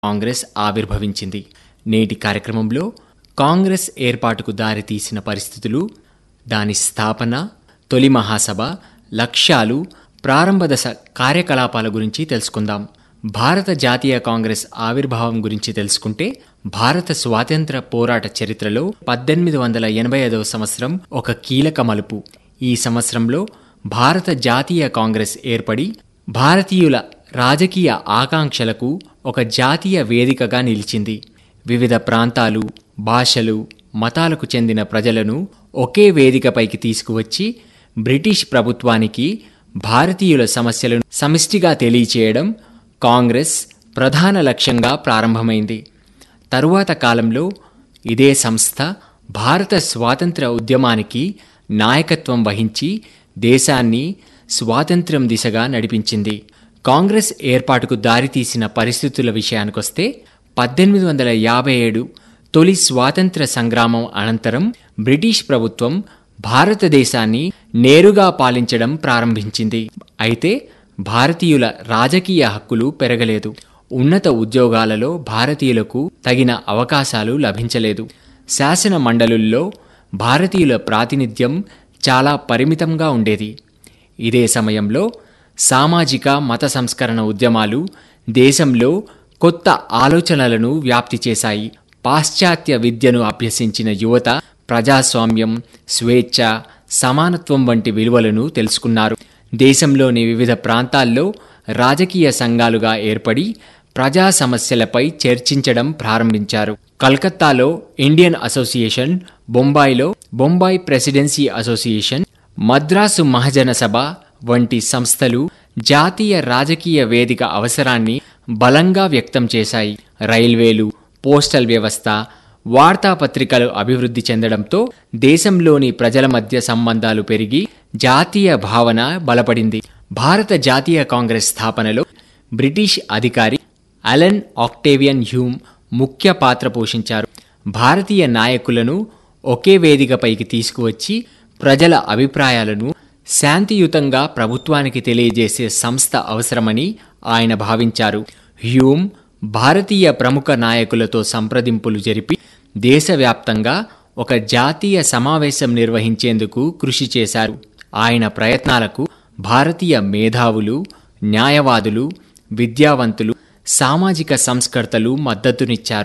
కాంగ్రెస్ ఆవిర్భవించింది నేటి కార్యక్రమంలో కాంగ్రెస్ ఏర్పాటుకు దారితీసిన పరిస్థితులు దాని స్థాపన తొలి మహాసభ లక్ష్యాలు ప్రారంభ దశ కార్యకలాపాల గురించి తెలుసుకుందాం భారత జాతీయ కాంగ్రెస్ ఆవిర్భావం గురించి తెలుసుకుంటే భారత స్వాతంత్ర పోరాట చరిత్రలో పద్దెనిమిది వందల ఎనభై ఐదవ సంవత్సరం ఒక కీలక మలుపు ఈ సంవత్సరంలో భారత జాతీయ కాంగ్రెస్ ఏర్పడి భారతీయుల రాజకీయ ఆకాంక్షలకు ఒక జాతీయ వేదికగా నిలిచింది వివిధ ప్రాంతాలు భాషలు మతాలకు చెందిన ప్రజలను ఒకే వేదికపైకి తీసుకువచ్చి బ్రిటిష్ ప్రభుత్వానికి భారతీయుల సమస్యలను సమిష్టిగా తెలియచేయడం కాంగ్రెస్ ప్రధాన లక్ష్యంగా ప్రారంభమైంది తరువాత కాలంలో ఇదే సంస్థ భారత స్వాతంత్ర ఉద్యమానికి నాయకత్వం వహించి దేశాన్ని స్వాతంత్ర్యం దిశగా నడిపించింది కాంగ్రెస్ ఏర్పాటుకు దారితీసిన పరిస్థితుల విషయానికొస్తే పద్దెనిమిది వందల యాభై ఏడు తొలి స్వాతంత్ర సంగ్రామం అనంతరం బ్రిటిష్ ప్రభుత్వం భారతదేశాన్ని నేరుగా పాలించడం ప్రారంభించింది అయితే భారతీయుల రాజకీయ హక్కులు పెరగలేదు ఉన్నత ఉద్యోగాలలో భారతీయులకు తగిన అవకాశాలు లభించలేదు శాసన మండలుల్లో భారతీయుల ప్రాతినిధ్యం చాలా పరిమితంగా ఉండేది ఇదే సమయంలో సామాజిక మత సంస్కరణ ఉద్యమాలు దేశంలో కొత్త ఆలోచనలను వ్యాప్తి చేశాయి పాశ్చాత్య విద్యను అభ్యసించిన యువత ప్రజాస్వామ్యం స్వేచ్ఛ సమానత్వం వంటి విలువలను తెలుసుకున్నారు దేశంలోని వివిధ ప్రాంతాల్లో రాజకీయ సంఘాలుగా ఏర్పడి ప్రజా సమస్యలపై చర్చించడం ప్రారంభించారు కలకత్తాలో ఇండియన్ అసోసియేషన్ బొంబాయిలో బొంబాయి ప్రెసిడెన్సీ అసోసియేషన్ మద్రాసు మహాజన సభ వంటి సంస్థలు జాతీయ రాజకీయ వేదిక అవసరాన్ని బలంగా వ్యక్తం చేశాయి రైల్వేలు పోస్టల్ వ్యవస్థ వార్తాపత్రికలు అభివృద్ధి చెందడంతో దేశంలోని ప్రజల మధ్య సంబంధాలు పెరిగి జాతీయ భావన బలపడింది భారత జాతీయ కాంగ్రెస్ స్థాపనలో బ్రిటిష్ అధికారి అలెన్ ఆక్టేవియన్ హ్యూమ్ ముఖ్య పాత్ర పోషించారు భారతీయ నాయకులను ఒకే వేదికపైకి తీసుకువచ్చి ప్రజల అభిప్రాయాలను శాంతియుతంగా ప్రభుత్వానికి తెలియజేసే సంస్థ అవసరమని ఆయన భావించారు హ్యూమ్ భారతీయ ప్రముఖ నాయకులతో సంప్రదింపులు జరిపి దేశవ్యాప్తంగా ఒక జాతీయ సమావేశం నిర్వహించేందుకు కృషి చేశారు ఆయన ప్రయత్నాలకు భారతీయ మేధావులు న్యాయవాదులు విద్యావంతులు సామాజిక సంస్కర్తలు మద్దతునిచ్చారు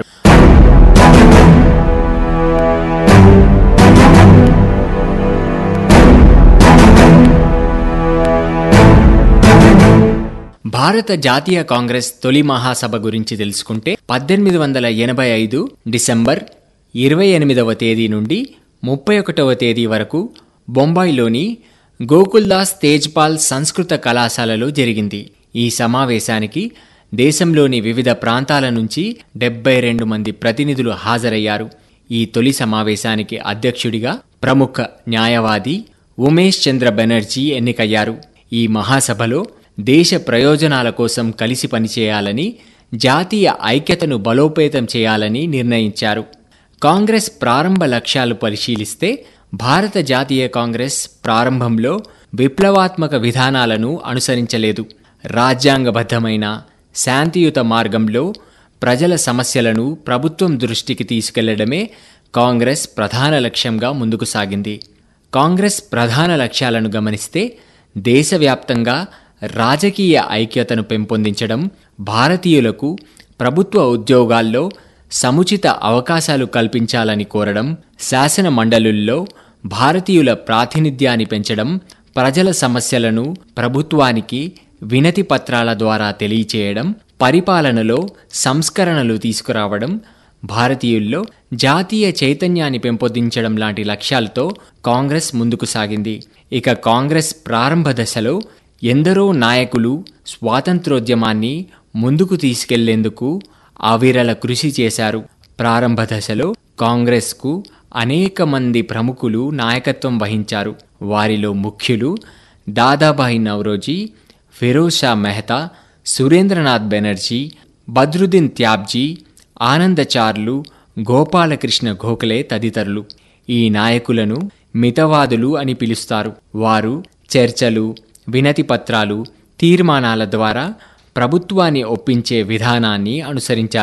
భారత జాతీయ కాంగ్రెస్ తొలి మహాసభ గురించి తెలుసుకుంటే పద్దెనిమిది వందల ఎనభై ఐదు డిసెంబర్ ఇరవై ఎనిమిదవ తేదీ నుండి ముప్పై ఒకటవ తేదీ వరకు బొంబాయిలోని గోకుల్దాస్ తేజ్పాల్ సంస్కృత కళాశాలలో జరిగింది ఈ సమావేశానికి దేశంలోని వివిధ ప్రాంతాల నుంచి డెబ్బై రెండు మంది ప్రతినిధులు హాజరయ్యారు ఈ తొలి సమావేశానికి అధ్యక్షుడిగా ప్రముఖ న్యాయవాది ఉమేష్ చంద్ర బెనర్జీ ఎన్నికయ్యారు ఈ మహాసభలో దేశ ప్రయోజనాల కోసం కలిసి పనిచేయాలని జాతీయ ఐక్యతను బలోపేతం చేయాలని నిర్ణయించారు కాంగ్రెస్ ప్రారంభ లక్ష్యాలు పరిశీలిస్తే భారత జాతీయ కాంగ్రెస్ ప్రారంభంలో విప్లవాత్మక విధానాలను అనుసరించలేదు రాజ్యాంగబద్ధమైన శాంతియుత మార్గంలో ప్రజల సమస్యలను ప్రభుత్వం దృష్టికి తీసుకెళ్లడమే కాంగ్రెస్ ప్రధాన లక్ష్యంగా ముందుకు సాగింది కాంగ్రెస్ ప్రధాన లక్ష్యాలను గమనిస్తే దేశవ్యాప్తంగా రాజకీయ ఐక్యతను పెంపొందించడం భారతీయులకు ప్రభుత్వ ఉద్యోగాల్లో సముచిత అవకాశాలు కల్పించాలని కోరడం శాసన మండలుల్లో భారతీయుల ప్రాతినిధ్యాన్ని పెంచడం ప్రజల సమస్యలను ప్రభుత్వానికి వినతి పత్రాల ద్వారా తెలియచేయడం పరిపాలనలో సంస్కరణలు తీసుకురావడం భారతీయుల్లో జాతీయ చైతన్యాన్ని పెంపొందించడం లాంటి లక్ష్యాలతో కాంగ్రెస్ ముందుకు సాగింది ఇక కాంగ్రెస్ ప్రారంభ దశలో ఎందరో నాయకులు స్వాతంత్రోద్యమాన్ని ముందుకు తీసుకెళ్లేందుకు అవిరల కృషి చేశారు ప్రారంభ దశలో కాంగ్రెస్కు అనేక మంది ప్రముఖులు నాయకత్వం వహించారు వారిలో ముఖ్యులు దాదాబాయి నవరోజీ ఫిరోజ్ షా మెహతా సురేంద్రనాథ్ బెనర్జీ బద్రుద్దీన్ త్యాబ్జీ ఆనందచార్లు గోపాలకృష్ణ గోఖలే తదితరులు ఈ నాయకులను మితవాదులు అని పిలుస్తారు వారు చర్చలు వినతి పత్రాలు తీర్మానాల ద్వారా ప్రభుత్వాన్ని ఒప్పించే విధానాన్ని అనుసరించారు